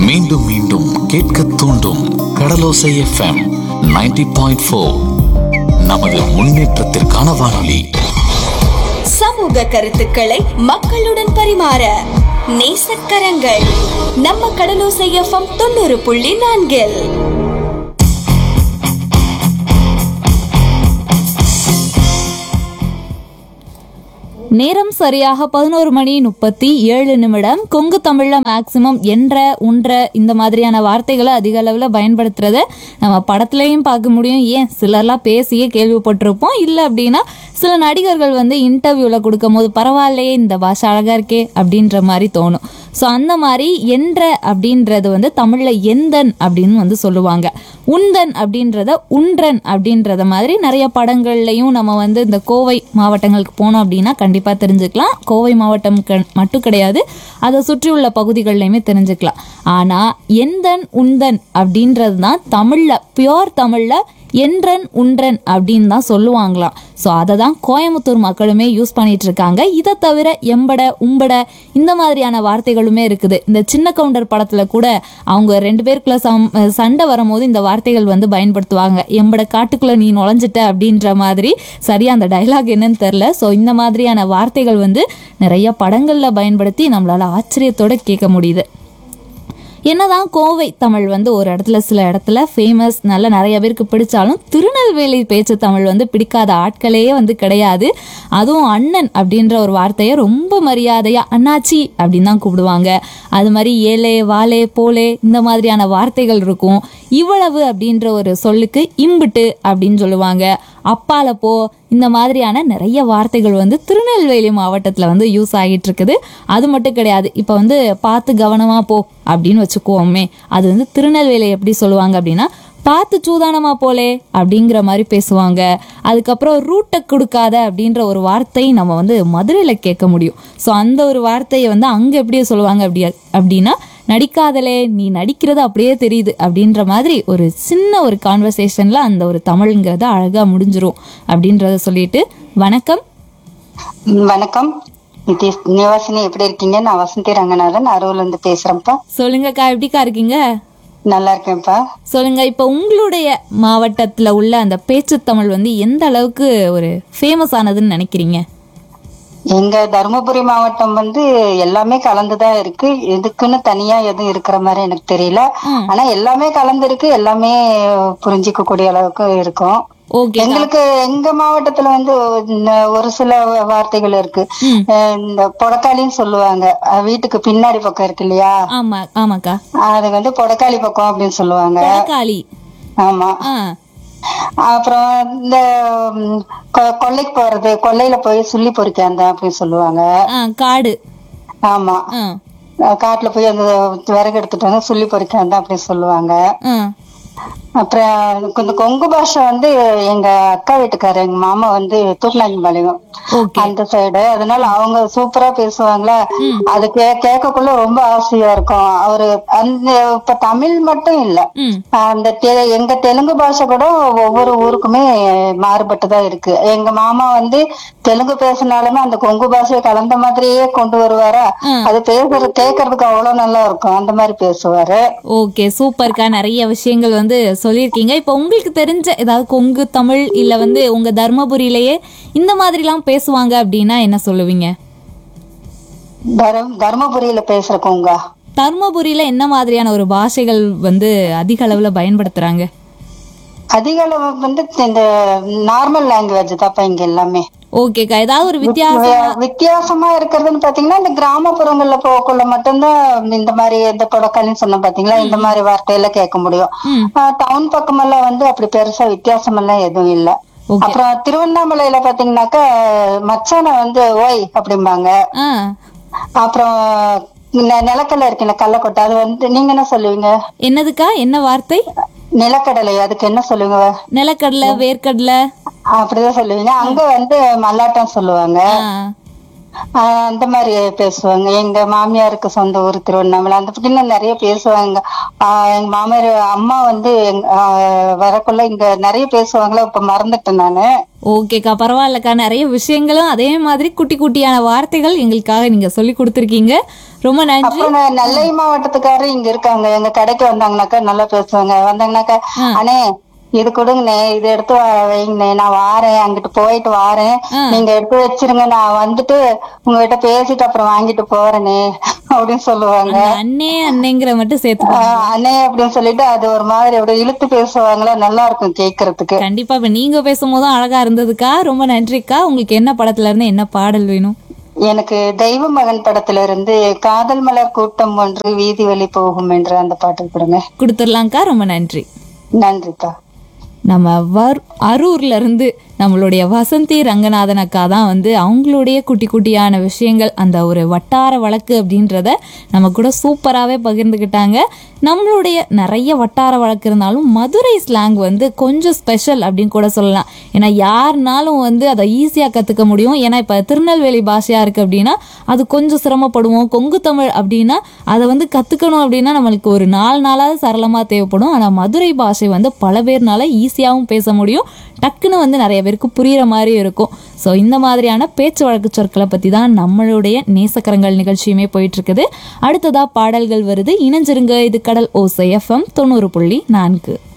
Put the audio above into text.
மீண்டும் மீண்டும் கேட்க தூண்டும் கடலோசை எஃப்எம் 90.4 பாயிண்ட் ஃபோர் நமது முன்னேற்றத்திற்கான வானொலி சமூக கருத்துக்களை மக்களுடன் பரிமாற நேசக்கரங்கள் நம்ம கடலோசை எஃப்எம் தொண்ணூறு புள்ளி நான்கில் நேரம் சரியாக பதினோரு மணி முப்பத்தி ஏழு நிமிடம் கொங்கு தமிழ்ல மேக்சிமம் என்ற உன்ற இந்த மாதிரியான வார்த்தைகளை அதிக அளவில் பயன்படுத்துறத நம்ம படத்துலையும் பார்க்க முடியும் ஏன் சிலர்லாம் பேசியே கேள்விப்பட்டிருப்போம் இல்லை அப்படின்னா சில நடிகர்கள் வந்து இன்டர்வியூவில் கொடுக்கும் போது பரவாயில்லையே இந்த பாஷை அழகா இருக்கே அப்படின்ற மாதிரி தோணும் ஸோ அந்த மாதிரி என்ற அப்படின்றது வந்து தமிழில் எந்தன் அப்படின்னு வந்து சொல்லுவாங்க உந்தன் அப்படின்றத உன்றன் அப்படின்றத மாதிரி நிறைய படங்கள்லையும் நம்ம வந்து இந்த கோவை மாவட்டங்களுக்கு போனோம் அப்படின்னா கண்டிப்பாக தெரிஞ்சுக்கலாம் கோவை மாவட்டம் க- மட்டும் கிடையாது அதை சுற்றியுள்ள பகுதிகள்லையுமே தெரிஞ்சுக்கலாம் ஆனால் எந்தன் உந்தன் அப்படின்றது தான் தமிழில் பியோர் தமிழில் என்றன் உன்றன் அப்படின்னு தான் சொல்லுவாங்களாம் ஸோ அதை தான் கோயம்புத்தூர் மக்களுமே யூஸ் பண்ணிட்டு இருக்காங்க இதை தவிர எம்பட உம்பட இந்த மாதிரியான வார்த்தைகளுமே இருக்குது இந்த சின்ன கவுண்டர் படத்துல கூட அவங்க ரெண்டு பேருக்குள்ள சம் சண்டை வரும்போது இந்த வார்த்தைகள் வந்து பயன்படுத்துவாங்க எம்பட காட்டுக்குள்ள நீ நுழைஞ்சிட்ட அப்படின்ற மாதிரி சரியா அந்த டைலாக் என்னன்னு தெரில ஸோ இந்த மாதிரியான வார்த்தைகள் வந்து நிறைய படங்கள்ல பயன்படுத்தி நம்மளால ஆச்சரியத்தோட கேட்க முடியுது என்னதான் கோவை தமிழ் வந்து ஒரு இடத்துல சில இடத்துல ஃபேமஸ் நல்ல நிறைய பேருக்கு பிடிச்சாலும் திருநெல்வேலி பேச்சு தமிழ் வந்து பிடிக்காத ஆட்களே வந்து கிடையாது அதுவும் அண்ணன் அப்படின்ற ஒரு வார்த்தையை ரொம்ப மரியாதையா அண்ணாச்சி அப்படின்னு தான் கூப்பிடுவாங்க அது மாதிரி ஏலே வாலே போலே இந்த மாதிரியான வார்த்தைகள் இருக்கும் இவ்வளவு அப்படின்ற ஒரு சொல்லுக்கு இம்புட்டு அப்படின்னு சொல்லுவாங்க அப்பால போ இந்த மாதிரியான நிறைய வார்த்தைகள் வந்து திருநெல்வேலி மாவட்டத்தில் வந்து யூஸ் ஆகிட்டு இருக்குது அது மட்டும் கிடையாது இப்போ வந்து பார்த்து கவனமா போ அப்படின்னு வச்சுக்குவோமே அது வந்து திருநெல்வேலி எப்படி சொல்லுவாங்க அப்படின்னா பார்த்து சூதானமா போலே அப்படிங்கிற மாதிரி பேசுவாங்க அதுக்கப்புறம் ரூட்டை கொடுக்காத அப்படின்ற ஒரு வார்த்தை நம்ம வந்து மதுரையில் கேட்க முடியும் ஸோ அந்த ஒரு வார்த்தையை வந்து அங்கே எப்படி சொல்லுவாங்க அப்படி அப்படின்னா நடிக்காதலே நீ நடிக்கிறது அப்படியே தெரியுது அப்படின்ற மாதிரி ஒரு சின்ன ஒரு கான்வர்சேஷன்ல அந்த ஒரு தமிழ்ங்கிறது அழகா முடிஞ்சிரும் அப்படின்றத சொல்லிட்டு வணக்கம் ம், வணக்கம் நிதிஷ் நிவாசினி எப்படி இருக்கீங்க நான் வசந்தி ரங்கநாதன் அரூர்ல இருந்து பேசுறேன்ப்பா சொல்லுங்கக்கா எப்படிக்கா இருக்கீங்க நல்லா இருக்கேன்ப்பா சொல்லுங்க இப்போ உங்களுடைய மாவட்டத்துல உள்ள அந்த பேச்சு தமிழ் வந்து எந்த அளவுக்கு ஒரு ஃபேமஸ் ஆனதுன்னு நினைக்கிறீங்க எங்க தருமபுரி மாவட்டம் வந்து எல்லாமே கலந்துதான் இருக்கு எதுக்குன்னு தனியா எதுவும் இருக்கிற மாதிரி எனக்கு தெரியல ஆனா எல்லாமே கலந்து இருக்கு எல்லாமே புரிஞ்சிக்க கூடிய அளவுக்கு இருக்கும் ஓகே எங்களுக்கு எங்க மாவட்டத்துல வந்து இந்த ஒரு சில வார்த்தைகள் இருக்கு அஹ் இந்த பொடக்காளின்னு சொல்லுவாங்க அஹ் வீட்டுக்கு பின்னாடி பக்கம் இருக்கு இல்லையா ஆமா ஆமாக்கா அது வந்து பொடக்காளி பக்கம் அப்படின்னு சொல்லுவாங்க காளி ஆமா ஆ அப்புறம் இந்த ம், கொ- கொல்லைக்கு போறது கொல்லையில போய் சுள்ளி பொறிக்காந்த அப்படின்னு சொல்லுவாங்க ஆ காடு ஆமா ஆ அஹ் காட்டுல போய் அந்த விறகு எடுத்துட்டு வந்து சுள்ளி பொறிக்காந்த அப்படின்னு சொல்லுவாங்க ஆ அப்புறம் இந்த கொங்கு பாஷை வந்து எங்க அக்கா வீட்டுக்காரர் எங்க மாமா வந்து தூக்கநாயம்பாளையம் ஓகே அந்த சைடு அதனால அவங்க சூப்பரா பேசுவாங்களா அது கே கேட்கக்குள்ள ரொம்ப ஆசையா இருக்கும் அவரு அந்த இப்ப தமிழ் மட்டும் இல்ல ம் அந்த தெ- எங்க தெலுங்கு பாஷை கூட ஒவ்வொரு ஊருக்குமே மாறுபட்டுதான் இருக்கு எங்க மாமா வந்து தெலுங்கு பேசினாலுமே அந்த கொங்கு பாஷையை கலந்த மாதிரியே கொண்டு வருவாரா அது பேசுறது கேட்கறதுக்கு அவ்வளவு நல்லா இருக்கும் அந்த மாதிரி பேசுவாரு ஓகே சூப்பர்க்கா நிறைய விஷயங்கள் வந்து சொல்லியிருக்கீங்க இப்போ உங்களுக்கு தெரிஞ்ச ஏதாவது கொங்கு தமிழ் இல்லை வந்து உங்க தர்மபுரியிலேயே இந்த மாதிரிலாம் பேசுவாங்க அப்படின்னா என்ன சொல்லுவீங்க தரம் தர்மபுரியில பேசுற கொங்கா தர்மபுரியில என்ன மாதிரியான ஒரு பாஷைகள் வந்து அதிக அளவுல பயன்படுத்துறாங்க அதிக அளவு வந்து இந்த நார்மல் லாங்குவேஜ் தான்ப்பா இங்க எல்லாமே ஓகேக்கா ஏதாவது ஒரு வித்தியாசம் வி- வித்தியாசமா இருக்கிறதுன்னு பாத்தீங்கன்னா இந்த கிராமப்புறங்கள்ல போகக்குள்ள மட்டும்தான் இந்த மாதிரி இந்த கொடக்காலின்னு சொன்ன பாத்தீங்களா இந்த மாதிரி வார்த்தையெல்லாம் கேட்க முடியும் ம். டவுன் பக்கமெல்லாம் வந்து அப்படி பெருசா வித்தியாசம் எல்லாம் எதுவும் இல்ல Okay. அப்புறம் திருவண்ணாமலையில பாத்தீங்கன்னாக்கா மச்சான வந்து ஓய் அப்படிம்பாங்க ஆ அப்புறம் நெ- நிலக்கடலை இருக்குல்ல கள்ளக்கொட்டை அது வந்து நீங்க என்ன சொல்லுவீங்க என்னதுக்கா என்ன வார்த்தை நிலக்கடலை அதுக்கு என்ன சொல்லுவீங்க நிலக்கடலை வேர்க்கடலை அப்படிதான் சொல்லுவீங்க அங்க வந்து மல்லாட்டம் சொல்லுவாங்க ஆ ஆஹ் அந்த மாதிரி பேசுவாங்க எங்க மாமியாருக்கு சொந்த ஊர் திருவண்ணாமலை அந்த பத்தி இன்னும் நிறைய பேசுவாங்க ஆஹ் எங்க மாமியார் அம்மா வந்து எங்க- ஆஹ் வரக்குள்ள இங்க நிறைய பேசுவாங்களா இப்ப மறந்துட்டேன் நானு ஓகேக்கா பரவாயில்லக்கா நிறைய விஷயங்களும் அதே மாதிரி குட்டி குட்டியான வார்த்தைகள் எங்களுக்காக நீங்க சொல்லி கொடுத்துருக்கீங்க ரொம்ப நன்றி அப்புறம் நான் நெல்லை மாவட்டத்துக்காரர் இங்க இருக்காங்க எங்க கடைக்கு வந்தாங்கனாக்கா நல்லா பேசுவாங்க வந்தாங்கனாக்கா அண்ணே இது கொடுங்கண்ணே இது எடுத்து வா- வைங்கண்ணே நான் வாரேன் அங்கிட்டு போயிட்டு வாரேன் நீங்க எடுத்து வச்சிருங்க நான் வந்துட்டு உங்ககிட்ட பேசிட்டு அப்புறம் வாங்கிட்டு போறேனே அப்படின்னு சொல்லுவாங்க அந்த அண்ணே அன்னைங்கிற மட்டும் சேர்த்து ஆஹ் அண்ணே அப்படின்னு சொல்லிட்டு அது ஒரு மாதிரி அப்படியே இழுத்து பேசுவாங்களா நல்லா இருக்கும் கேக்குறதுக்கு கண்டிப்பா இப்ப நீங்க பேசும்போதும் அழகா இருந்ததுக்கா ரொம்ப நன்றிக்கா உங்களுக்கு என்ன படத்துல இருந்து என்ன பாடல் வேணும் எனக்கு தெய்வ மகன் படத்துல இருந்து காதல் மலர் கூட்டம் ஒன்று வீதி வழி போகும் என்று அந்த பாட்டு கொடுங்க கொடுத்துடலாம்க்கா ரொம்ப நன்றி நன்றிப்பா நம்ம வர் அரூர்ல இருந்து நம்மளுடைய வசந்தி ரங்கநாதன் அக்கா தான் வந்து அவங்களுடைய குட்டி குட்டியான விஷயங்கள் அந்த ஒரு வட்டார வழக்கு அப்படின்றத நம்ம கூட சூப்பராகவே பகிர்ந்துக்கிட்டாங்க நம்மளுடைய நிறைய வட்டார வழக்கு இருந்தாலும் மதுரை ஸ்லாங் வந்து கொஞ்சம் ஸ்பெஷல் அப்படின்னு கூட சொல்லலாம் ஏன்னா யாருனாலும் வந்து அதை ஈஸியாக கற்றுக்க முடியும் ஏன்னா இப்போ திருநெல்வேலி பாஷையாக இருக்குது அப்படின்னா அது கொஞ்சம் சிரமப்படுவோம் கொங்கு தமிழ் அப்படின்னா அதை வந்து கற்றுக்கணும் அப்படின்னா நம்மளுக்கு ஒரு நாலு நாளாவது சரளமாக தேவைப்படும் ஆனால் மதுரை பாஷை வந்து பல பேர்னால ஈஸியாகவும் பேச முடியும் டக்குன்னு வந்து நிறைய பேருக்கு புரிகிற மாதிரி இருக்கும் ஸோ இந்த மாதிரியான பேச்சு வழக்கு சொற்களை பற்றி தான் நம்மளுடைய நேசக்கரங்கள் நிகழ்ச்சியுமே போயிட்டு இருக்குது அடுத்ததா பாடல்கள் வருது இணைஞ்சிருங்க இது கடல் ஓசை எஃப்எம் தொண்ணூறு புள்ளி நான்கு